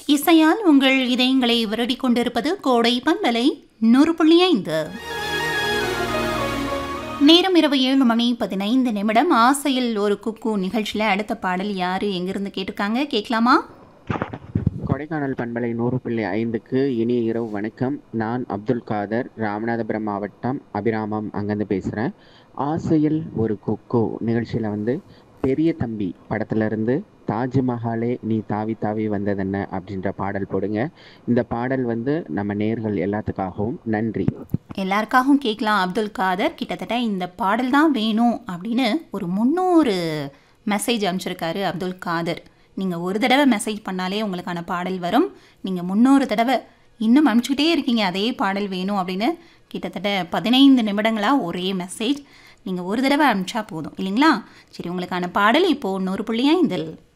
இசையால் உங்கள் இதயங்களை வருடி கொண்டிருப்பது கோடை பண்பலை நூறு புள்ளி ஐந்து நேரம் இரவு ஏழு மணி பதினைந்து நிமிடம் ஆசையில் ஒரு குக்கு நிகழ்ச்சியில் அடுத்த பாடல் யாரு எங்கிருந்து கேட்டிருக்காங்க கேட்கலாமா கொடைக்கானல் பண்பலை நூறு புள்ளி ஐந்துக்கு இனிய இரவு வணக்கம் நான் அப்துல் காதர் ராமநாதபுரம் மாவட்டம் அபிராமம் அங்கேருந்து பேசுகிறேன் ஆசையில் ஒரு கொக்கோ நிகழ்ச்சியில் வந்து பெரிய தம்பி படத்துல இருந்து தாஜ்மஹாலே நீ தாவி தாவி வந்ததென்ன அப்படின்ற பாடல் போடுங்க இந்த பாடல் வந்து நம்ம நேர்கள் எல்லாத்துக்காகவும் நன்றி எல்லாருக்காகவும் கேட்கலாம் அப்துல் காதர் கிட்டத்தட்ட இந்த பாடல் தான் வேணும் அப்படின்னு ஒரு முந்நூறு மெசேஜ் அனுப்பிச்சிருக்காரு அப்துல் காதர் நீங்கள் ஒரு தடவை மெசேஜ் பண்ணாலே உங்களுக்கான பாடல் வரும் நீங்கள் முந்நூறு தடவை இன்னும் அனுப்பிச்சிக்கிட்டே இருக்கீங்க அதே பாடல் வேணும் அப்படின்னு கிட்டத்தட்ட பதினைந்து நிமிடங்களாக ஒரே மெசேஜ் நீங்கள் ஒரு தடவை அனுப்பிச்சா போதும் இல்லைங்களா சரி உங்களுக்கான பாடல் இப்போது நூறு புள்ளி ஐந்தில்